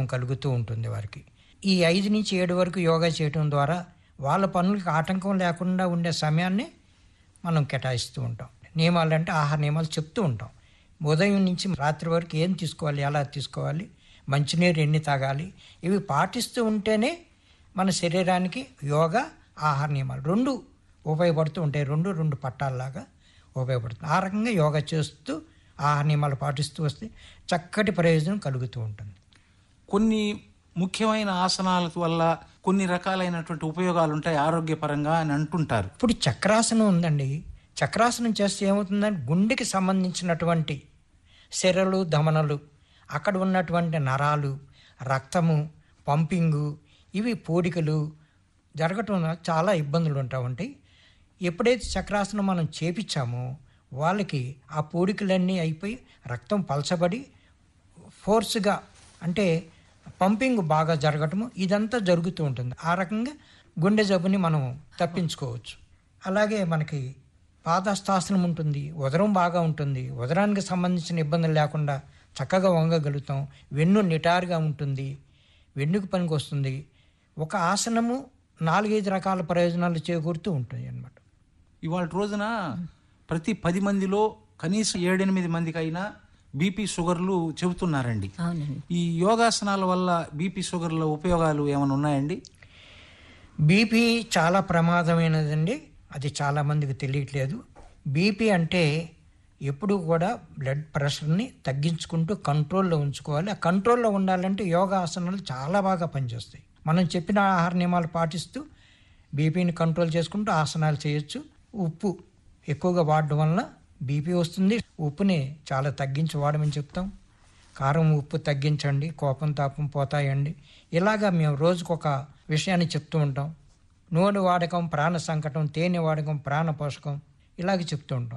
ఉపయోగం కలుగుతూ ఉంటుంది వారికి ఈ ఐదు నుంచి ఏడు వరకు యోగా చేయడం ద్వారా వాళ్ళ పనులకు ఆటంకం లేకుండా ఉండే సమయాన్ని మనం కేటాయిస్తూ ఉంటాం నియమాలు అంటే ఆహార నియమాలు చెప్తూ ఉంటాం ఉదయం నుంచి రాత్రి వరకు ఏం తీసుకోవాలి ఎలా తీసుకోవాలి మంచినీరు ఎన్ని తాగాలి ఇవి పాటిస్తూ ఉంటేనే మన శరీరానికి యోగా ఆహార నియమాలు రెండు ఉపయోగపడుతూ ఉంటాయి రెండు రెండు పట్టాల్లాగా ఉపయోగపడుతుంది ఆ రకంగా యోగా చేస్తూ ఆహార నియమాలు పాటిస్తూ వస్తే చక్కటి ప్రయోజనం కలుగుతూ ఉంటుంది కొన్ని ముఖ్యమైన ఆసనాల వల్ల కొన్ని రకాలైనటువంటి ఉపయోగాలు ఉంటాయి ఆరోగ్యపరంగా అని అంటుంటారు ఇప్పుడు చక్రాసనం ఉందండి చక్రాసనం చేస్తే ఏమవుతుందంటే గుండెకి సంబంధించినటువంటి సిరలు దమనలు అక్కడ ఉన్నటువంటి నరాలు రక్తము పంపింగు ఇవి పూడికలు జరగటం వల్ల చాలా ఇబ్బందులు ఉంటా ఉంటాయి ఎప్పుడైతే చక్రాసనం మనం చేపించామో వాళ్ళకి ఆ పూడికలన్నీ అయిపోయి రక్తం పలచబడి ఫోర్స్గా అంటే పంపింగ్ బాగా జరగటము ఇదంతా జరుగుతూ ఉంటుంది ఆ రకంగా గుండె జబ్బుని మనం తప్పించుకోవచ్చు అలాగే మనకి పాదస్థాసనం ఉంటుంది ఉదరం బాగా ఉంటుంది ఉదరానికి సంబంధించిన ఇబ్బందులు లేకుండా చక్కగా వంగగలుగుతాం వెన్ను నిటారుగా ఉంటుంది వెన్నుకు పనికి వస్తుంది ఒక ఆసనము నాలుగైదు రకాల ప్రయోజనాలు చేకూరుతూ ఉంటుంది అన్నమాట ఇవాళ రోజున ప్రతి పది మందిలో కనీసం ఏడెనిమిది మందికి అయినా బీపీ షుగర్లు చెబుతున్నారండి అవునండి ఈ యోగాసనాల వల్ల బీపీ షుగర్ల ఉపయోగాలు ఏమైనా ఉన్నాయండి బీపీ చాలా ప్రమాదమైనదండి అది చాలామందికి తెలియట్లేదు బీపీ అంటే ఎప్పుడు కూడా బ్లడ్ ప్రెషర్ని తగ్గించుకుంటూ కంట్రోల్లో ఉంచుకోవాలి ఆ కంట్రోల్లో ఉండాలంటే యోగా ఆసనాలు చాలా బాగా పనిచేస్తాయి మనం చెప్పిన ఆహార నియమాలు పాటిస్తూ బీపీని కంట్రోల్ చేసుకుంటూ ఆసనాలు చేయొచ్చు ఉప్పు ఎక్కువగా వాడడం వలన బీపీ వస్తుంది ఉప్పుని చాలా తగ్గించి వాడమని చెప్తాం కారం ఉప్పు తగ్గించండి కోపం తాపం పోతాయండి ఇలాగా మేము రోజుకొక విషయాన్ని చెప్తూ ఉంటాం నూనె వాడకం ప్రాణ సంకటం తేనె వాడకం ప్రాణ పోషకం ఇలాగ చెప్తూ ఉంటాం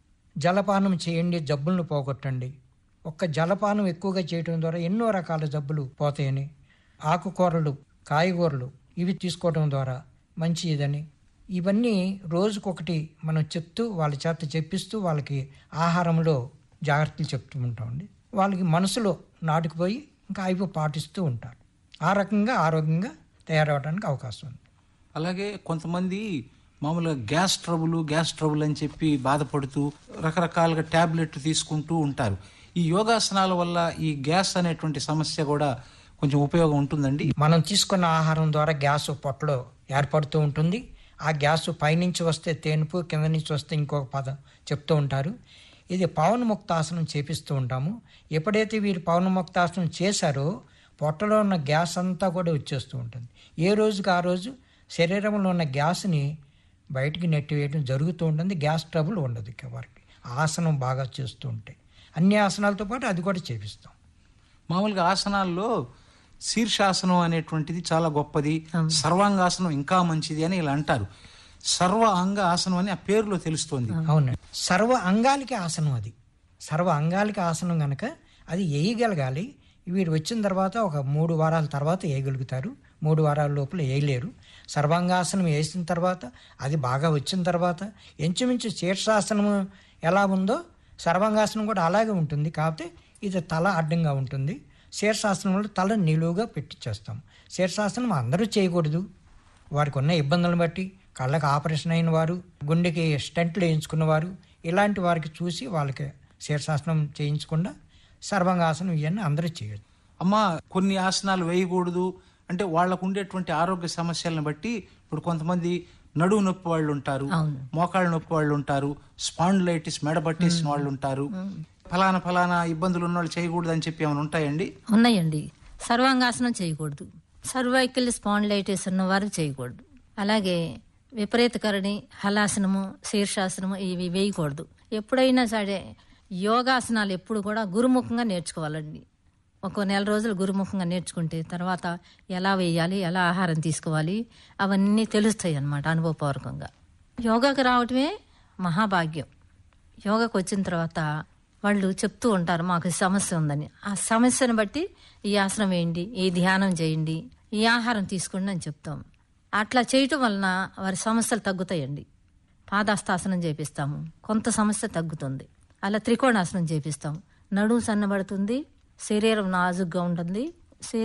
జలపానం చేయండి జబ్బులను పోగొట్టండి ఒక్క జలపానం ఎక్కువగా చేయడం ద్వారా ఎన్నో రకాల జబ్బులు పోతాయని ఆకుకూరలు కాయగూరలు ఇవి తీసుకోవడం ద్వారా మంచి ఇదని ఇవన్నీ రోజుకొకటి మనం చెప్తూ వాళ్ళ చేత చెప్పిస్తూ వాళ్ళకి ఆహారంలో జాగ్రత్తలు చెప్తూ ఉంటామండి వాళ్ళకి మనసులో నాటుకుపోయి ఇంకా అవి పాటిస్తూ ఉంటారు ఆ రకంగా ఆరోగ్యంగా తయారవడానికి అవకాశం ఉంది అలాగే కొంతమంది మామూలుగా గ్యాస్ ట్రబుల్ గ్యాస్ ట్రబుల్ అని చెప్పి బాధపడుతూ రకరకాలుగా ట్యాబ్లెట్ తీసుకుంటూ ఉంటారు ఈ యోగాసనాల వల్ల ఈ గ్యాస్ అనేటువంటి సమస్య కూడా కొంచెం ఉపయోగం ఉంటుందండి మనం తీసుకున్న ఆహారం ద్వారా గ్యాస్ పొట్టలో ఏర్పడుతూ ఉంటుంది ఆ గ్యాస్ పైనుంచి వస్తే తేనుపు కింద నుంచి వస్తే ఇంకొక పదం చెప్తూ ఉంటారు ఇది పవనముక్తాసనం చేపిస్తూ ఉంటాము ఎప్పుడైతే వీరు పవనముక్తాసనం చేశారో పొట్టలో ఉన్న గ్యాస్ అంతా కూడా వచ్చేస్తూ ఉంటుంది ఏ రోజుకి ఆ రోజు శరీరంలో ఉన్న గ్యాస్ని బయటికి నెట్టివేయడం జరుగుతూ ఉంటుంది గ్యాస్ ట్రబుల్ ఉండదు ఇక వారికి ఆసనం బాగా చేస్తూ ఉంటాయి అన్ని ఆసనాలతో పాటు అది కూడా చేపిస్తాం మామూలుగా ఆసనాల్లో శీర్షాసనం అనేటువంటిది చాలా గొప్పది సర్వాంగాసనం ఇంకా మంచిది అని ఇలా అంటారు సర్వ అంగ ఆసనం అని ఆ పేరులో తెలుస్తోంది అవునండి సర్వ అంగాలకి ఆసనం అది సర్వ అంగాలకి ఆసనం కనుక అది వేయగలగాలి వీరు వచ్చిన తర్వాత ఒక మూడు వారాల తర్వాత వేయగలుగుతారు మూడు వారాల లోపల వేయలేరు సర్వాంగాసనం వేసిన తర్వాత అది బాగా వచ్చిన తర్వాత ఇంచుమించు శీర్షాసనం ఎలా ఉందో సర్వాంగాసనం కూడా అలాగే ఉంటుంది కాకపోతే ఇది తల అడ్డంగా ఉంటుంది శీర్షాసనంలో తల నిలువుగా పెట్టి చేస్తాం శీర్షాసనం అందరూ చేయకూడదు వారికి ఉన్న ఇబ్బందులను బట్టి కళ్ళకి ఆపరేషన్ అయిన వారు గుండెకి స్టెంట్లు వేయించుకున్నవారు ఇలాంటి వారికి చూసి వాళ్ళకి శీర్షాసనం చేయించకుండా సర్వాంగాసనం ఇవన్నీ అందరూ చేయొచ్చు అమ్మ కొన్ని ఆసనాలు వేయకూడదు అంటే వాళ్ళకు ఉండేటువంటి ఆరోగ్య సమస్యలను బట్టి ఇప్పుడు కొంతమంది నడువు నొప్పి వాళ్ళు ఉంటారు అవును. మోకాళ్ళ నొప్పి వాళ్ళు ఉంటారు స్పాండిలైటిస్ మెడ పట్టేసిన వాళ్ళు ఉంటారు ఫలానా ఫలానా ఇబ్బందులు ఉన్న వాళ్ళు చేయకూడదు అని చెప్పి ఏమైనా ఉంటాయండి ఉన్నాయండి సర్వాంగాసనం చేయకూడదు సర్వైకల్ స్పాండిలైటిస్ ఉన్న వారు చేయకూడదు అలాగే విపరీతకరణి హలాసనము శీర్షాసనము ఇవి వేయకూడదు ఎప్పుడైనా సరే యోగాసనాలు ఎప్పుడు కూడా గురుముఖంగా నేర్చుకోవాలండి ఒక నెల రోజులు గురుముఖంగా నేర్చుకుంటే తర్వాత ఎలా వేయాలి ఎలా ఆహారం తీసుకోవాలి అవన్నీ తెలుస్తాయి అన్నమాట అనుభవపూర్వకంగా యోగాకి రావటమే మహాభాగ్యం యోగాకు వచ్చిన తర్వాత వాళ్ళు చెప్తూ ఉంటారు మాకు ఈ సమస్య ఉందని ఆ సమస్యను బట్టి ఈ ఆసనం వేయండి ఈ ధ్యానం చేయండి ఈ ఆహారం తీసుకోండి అని చెప్తాం అట్లా చేయటం వలన వారి సమస్యలు తగ్గుతాయండి పాదాస్తాసనం చేపిస్తాము కొంత సమస్య తగ్గుతుంది అలా త్రికోణాసనం చేపిస్తాం నడుము సన్నబడుతుంది శరీరం నాజుగ్గా ఉంటుంది